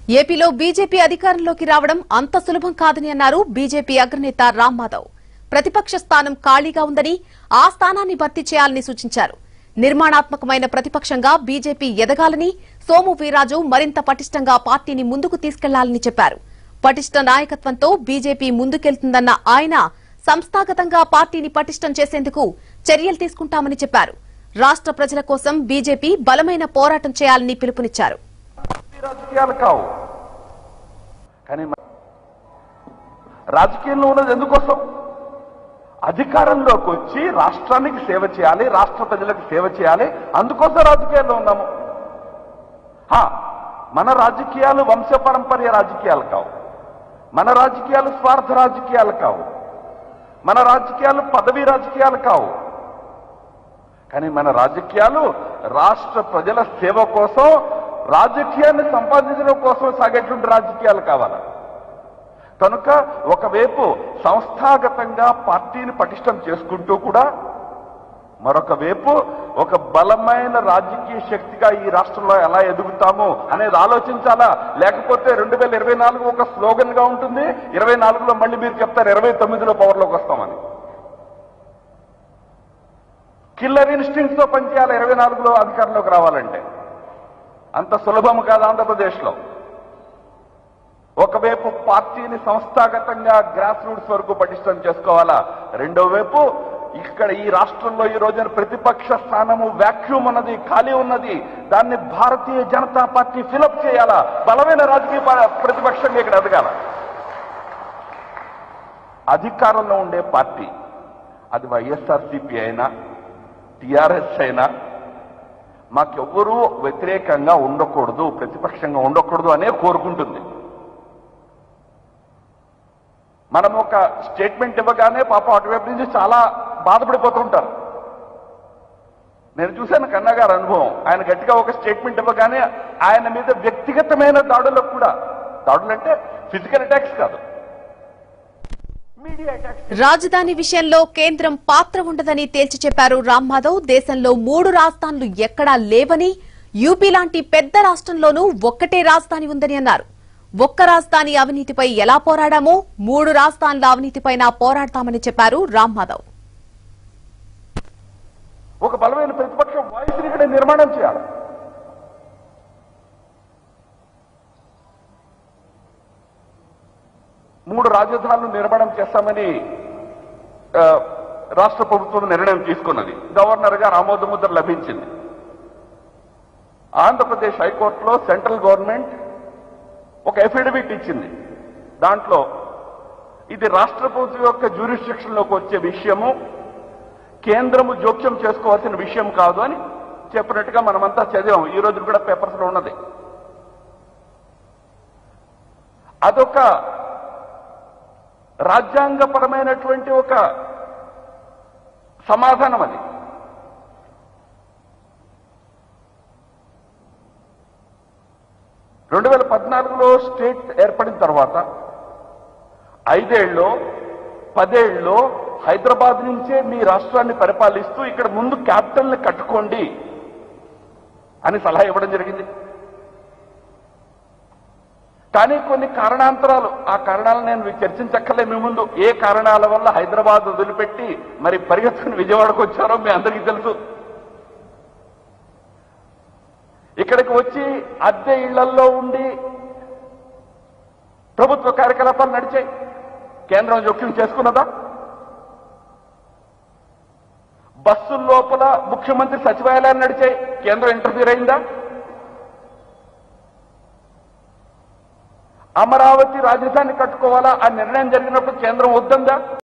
ఏపీలో బీజేపీ అధికారంలోకి రావడం అంత సులభం కాదని అన్నారు బీజేపీ అగ్రనేత రామ్ మాధవ్ ప్రతిపక్ష స్థానం ఖాళీగా ఉందని ఆ స్థానాన్ని భర్తీ చేయాలని సూచించారు నిర్మాణాత్మకమైన ప్రతిపక్షంగా బీజేపీ ఎదగాలని సోము వీర్రాజు మరింత పటిష్టంగా పార్టీని ముందుకు తీసుకెళ్లాలని చెప్పారు పటిష్ట నాయకత్వంతో బీజేపీ ముందుకెళ్తుందన్న ఆయన సంస్థాగతంగా పార్టీని పటిష్టం చేసేందుకు చర్యలు తీసుకుంటామని చెప్పారు రాష్ట్ర ప్రజల కోసం బీజేపీ బలమైన పోరాటం చేయాలని పిలుపునిచ్చారు ఈ రాజకీయాలు కావు కానీ మ- రాజకీయంలో ఉన్నది ఎందుకోసం అధికారంలోకి వచ్చి రాష్ట్రానికి సేవ చేయాలి రాష్ట్ర ప్రజలకు సేవ చేయాలి అందుకోసం రాజకీయాల్లో ఉన్నాము హా, మన రాజకీయాలు వంశపారంపర్య రాజకీయాలు కావు మన రాజకీయాలు స్వార్థ రాజకీయాలు కావు మన రాజకీయాలు పదవి రాజకీయాలు కావు కానీ మన రాజకీయాలు రాష్ట్ర ప్రజల సేవ కోసం రాజకీయాన్ని సంపాదించడం కోసం సాగేటువంటి రాజకీయాలు కావాలి కనుక ఒకవైపు సంస్థాగతంగా పార్టీని పటిష్టం చేసుకుంటూ కూడా మరొక వైపు ఒక బలమైన రాజకీయ శక్తిగా ఈ రాష్ట్రంలో ఎలా ఎదుగుతాము అనేది ఆలోచించాలా లేకపోతే రెండు వేల ఇరవై నాలుగు ఒక స్లోగన్ గా ఉంటుంది ఇరవై నాలుగులో మళ్ళీ మీరు చెప్తారు ఇరవై తొమ్మిదిలో పవర్లోకి వస్తామని కిల్లర్ ఇన్స్టింగ్స్ తో పనిచేయాలి ఇరవై నాలుగులో అధికారంలోకి రావాలంటే అంత సులభం కాదు ఆంధ్రప్రదేశ్లో ఒకవైపు పార్టీని సంస్థాగతంగా గ్రాస్ రూట్స్ వరకు పటిష్టం చేసుకోవాలా రెండో వైపు ఇక్కడ ఈ రాష్ట్రంలో ఈ రోజున ప్రతిపక్ష స్థానము వ్యాక్యూమ్ ఉన్నది ఖాళీ ఉన్నది దాన్ని భారతీయ జనతా పార్టీ ఫిలప్ చేయాలా బలమైన రాజకీయ పా- ప్రతిపక్షంగా ఇక్కడ ఎదగాల అధికారంలో ఉండే పార్టీ అది వైఎస్ఆర్సీపీ అయినా టిఆర్ఎస్ అయినా మాకెవ్వరూ వ్యతిరేకంగా ఉండకూడదు ప్రతిపక్షంగా ఉండకూడదు అనే కోరుకుంటుంది మనం ఒక స్టేట్మెంట్ ఇవ్వగానే పాపం అటువైపు నుంచి చాలా బాధపడిపోతుంటారు నేను చూశాను కన్నా గారి అనుభవం ఆయన గట్టిగా ఒక స్టేట్మెంట్ ఇవ్వగానే ఆయన మీద వ్యక్తిగతమైన దాడులకు కూడా దాడులు అంటే ఫిజికల్ అటాక్స్ కాదు మీడియా అటాక్స్ రాజధాని విషయంలో కేంద్రం పాత్ర ఉండదని తేల్చి చెప్పారు రామ్ మాధవ్ దేశంలో మూడు రాజధానులు ఎక్కడా లేవని యూపీ లాంటి పెద్ద రాష్ట్రంలోనూ ఒక్కటే రాజధాని ఉందని అన్నారు ఒక్క రాజధాని అవినీతిపై ఎలా పోరాడామో మూడు రాజధానుల అవినీతిపైన పోరాడతామని చెప్పారు రామ్ మాధవ్ ఒక బలమైన ప్రతిపక్ష వాయిస్ ఇక్కడ నిర్మాణం చేయాలి మూడు రాజధానులు నిర్మాణం చేస్తామని ఆ, రాష్ట్ర ప్రభుత్వం నిర్ణయం తీసుకున్నది గవర్నర్ గారు ఆమోద ముద్ర లభించింది ఆంధ్రప్రదేశ్ హైకోర్టులో సెంట్రల్ గవర్నమెంట్ ఒక ఎఫిడవిట్ ఇచ్చింది దాంట్లో ఇది రాష్ట్ర ప్రభుత్వం యొక్క జ్యూరిస్డిక్షన్ లోకి వచ్చే విషయము కేంద్రము జోక్యం చేసుకోవాల్సిన విషయం కాదు అని చెప్పినట్టుగా మనమంతా చదివాం ఈ రోజు కూడా పేపర్స్ లో ఉన్నది అదొక రాజ్యాంగపరమైనటువంటి ఒక సమాధానం అది రెండు వేల పద్నాలుగులో స్టేట్ ఏర్పడిన తర్వాత ఐదేళ్ళలో పదేళ్ళలో హైదరాబాద్ నుంచే మీ రాష్ట్రాన్ని పరిపాలిస్తూ ఇక్కడ ముందు క్యాపిటల్ ని కట్టుకోండి అని సలహా ఇవ్వడం జరిగింది కానీ కొన్ని కారణాంతరాలు ఆ కారణాలు నేను మీకు చర్చించక్కర్లే మీ ముందు ఏ కారణాల వల్ల హైదరాబాద్ వదిలిపెట్టి మరి పరిగెత్తుకుని విజయవాడకు వచ్చారో మీ అందరికీ తెలుసు ఇక్కడికి వచ్చి అద్దె ఇళ్లల్లో ఉండి ప్రభుత్వ కార్యకలాపాలు నడిచాయి కేంద్రం జోక్యం చేసుకున్నదా బస్సుల లోపల ముఖ్యమంత్రి సచివాలయాలు నడిచాయి కేంద్రం ఇంటర్ఫీర్ అయిందా అమరావతి రాజధాని కట్టుకోవాలా ఆ నిర్ణయం జరిగినప్పుడు కేంద్రం వద్దందా